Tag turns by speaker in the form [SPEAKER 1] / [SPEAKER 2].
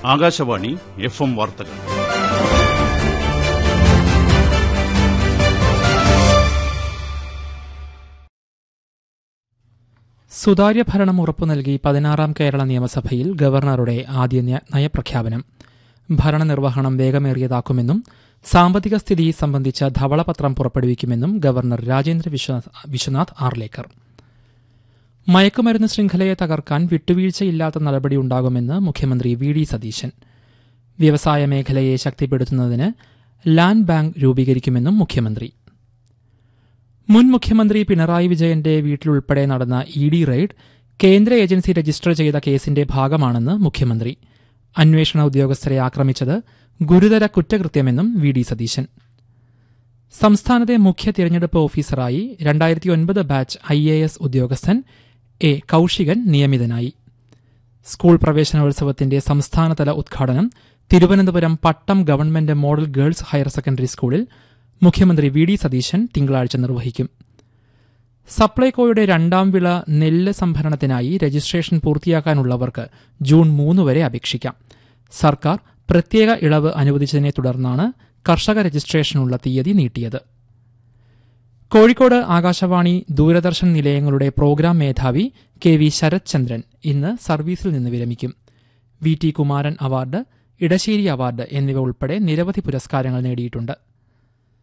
[SPEAKER 1] Akashvani F M വാർത്തകൾ
[SPEAKER 2] സുതാര്യ ഭരണം ഉറപ്പു നൽകി പതിനാറാം കേരള നിയമസഭയിൽ ഗവർണറുടെ ആദ്യ ന്യ- നയപ്രഖ്യാപനം ഭരണനിർവഹണം വേഗമേറിയതാക്കുമെന്നും സാമ്പത്തിക സ്ഥിതി സംബന്ധിച്ച ധവളപത്രം പുറപ്പെടുവിക്കുമെന്നും ഗവർണർ രാജേന്ദ്ര വിശ്വനാഥ് വിശ്വനാഥ് ആർലേക്കർ മയക്കുമരുന്ന് ശൃംഖലയെ തകർക്കാൻ വിട്ടുവീഴ്ചയില്ലാത്ത നടപടിയുണ്ടാകുമെന്ന് മുഖ്യമന്ത്രി വി ഡി സതീശൻ വ്യവസായ മേഖലയെ ശക്തിപ്പെടുത്തുന്നതിന് ലാൻഡ് ബാങ്ക് രൂപീകരിക്കുമെന്നും മുഖ്യമന്ത്രി മുൻ മുഖ്യമന്ത്രി പിണറായി വിജയന്റെ വീട്ടിലുൾപ്പെടെ നടന്ന ഇ ഡി റെയ്ഡ് കേന്ദ്ര ഏജൻസി രജിസ്റ്റർ ചെയ്ത കേസിന്റെ ഭാഗമാണെന്ന് മുഖ്യമന്ത്രി അന്വേഷണ ഉദ്യോഗസ്ഥരെ ആക്രമിച്ചത് ഗുരുതര കുറ്റകൃത്യമെന്നും വി ഡി സതീശൻ സംസ്ഥാനത്തെ മുഖ്യ തിരഞ്ഞെടുപ്പ് ഓഫീസറായി രണ്ടായിരത്തി ഒൻപത് ബാച്ച് ഐ എ എസ് ഉദ്യോഗസ്ഥൻ എ കൌശികൻ നിയമിതനായി സ്കൂൾ പ്രവേശനോത്സവത്തിന്റെ സംസ്ഥാനതല ഉദ്ഘാടനം Thiruvananthapuram Pattom government model girls higher secondary സ്കൂളിൽ മുഖ്യമന്ത്രി വി ഡി സതീശൻ തിങ്കളാഴ്ച നിർവഹിക്കും സപ്ലൈകോയുടെ രണ്ടാം വിള നെല്ല് സംഭരണത്തിനായി രജിസ്ട്രേഷൻ പൂർത്തിയാക്കാനുള്ളവർക്ക് ജൂൺ മൂന്ന് വരെ അപേക്ഷിക്കാം സർക്കാർ പ്രത്യേക ഇളവ് അനുവദിച്ചതിനെ തുടർന്നാണ് കർഷക രജിസ്ട്രേഷനുള്ള തീയതി നീട്ടിയത് കോഴിക്കോട് ആകാശവാണി ദൂരദർശൻ നിലയങ്ങളുടെ പ്രോഗ്രാം മേധാവി കെ വി ശരത് ചന്ദ്രൻ ഇന്ന് സർവീസിൽ നിന്ന് വിരമിക്കും V T Kumaran award Edasseri award എന്നിവ ഉൾപ്പെടെ നിരവധി പുരസ്കാരങ്ങൾ നേടിയിട്ടുണ്ട്